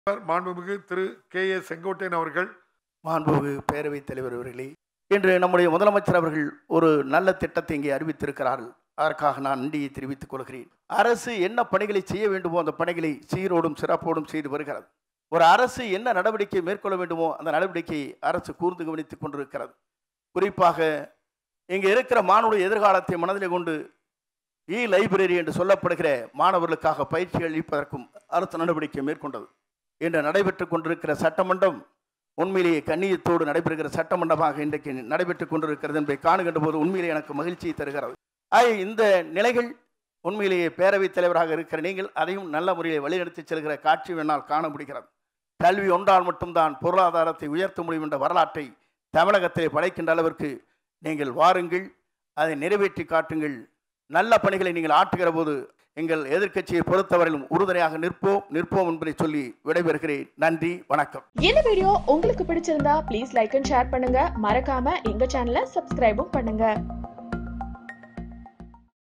மாண்புமிகு திரு K A Sengottaiyan அவர்கள் மாண்புமிகு பேரவைத் தலைவர் அவர்களே இன்று நம்முடைய முதலமைச்சர் அவர்கள் ஒரு நல்ல திட்டத்தை இங்கே அறிவித்திருக்கிறார்கள் அதற்காக நான் நன்றியை தெரிவித்துக் கொள்கிறேன் அரசு என்ன பணிகளை செய்ய வேண்டுமோ அந்த பணிகளை சீரோடும் சிறப்போடும் செய்து வருகிறது ஒரு அரசு என்ன நடவடிக்கை மேற்கொள்ள வேண்டுமோ அந்த நடவடிக்கையை அரசு கூர்ந்து கவனித்துக் கொண்டிருக்கிறது குறிப்பாக இங்கே இருக்கிற மாணவ எதிர்காலத்தை மனதிலே கொண்டு இ லைப்ரரி என்று சொல்லப்படுகிற மாணவர்களுக்காக பயிற்சி அளிப்பதற்கும் அரசு நடவடிக்கை மேற்கொண்டது இன்று நடைபெற்றுக் கொண்டிருக்கிற சட்டமன்றம் உண்மையிலேயே கண்ணியத்தோடு நடைபெறுகிற சட்டமன்றமாக இன்றைக்கு நடைபெற்றுக் கொண்டிருக்கிறது என்பதை காணுகின்ற போது உண்மையிலேயே எனக்கு மகிழ்ச்சியை தருகிறது ஆக இந்த நிலைகள் உண்மையிலேயே பேரவைத் தலைவராக இருக்கிற நீங்கள் அதையும் நல்ல முறையில் வழிநடத்தி செல்கிற காட்சி வேணால் காண முடிகிறது கல்வி ஒன்றால் மட்டும்தான் பொருளாதாரத்தை உயர்த்த முடியும் என்ற வரலாற்றை தமிழகத்தை படைக்கின்ற அளவிற்கு நீங்கள் வாருங்கள் அதை நிறைவேற்றி காட்டுங்கள் நல்ல பணிகளை நீங்கள் ஆற்றுகிற போது எங்கள் எதிர்க்கட்சியை பொறுத்தவரையிலும் உறுதுணையாக நிற்போம் நிற்போம் என்பதை சொல்லி விடைபெறுகிறேன் நன்றி வணக்கம் இந்த வீடியோ உங்களுக்கு பிடிச்சிருந்தா ப்ளீஸ் லைக் அண்ட் ஷேர் பண்ணுங்க மறக்காம எங்க சேனலை சப்ஸ்கிரைபும் பண்ணுங்க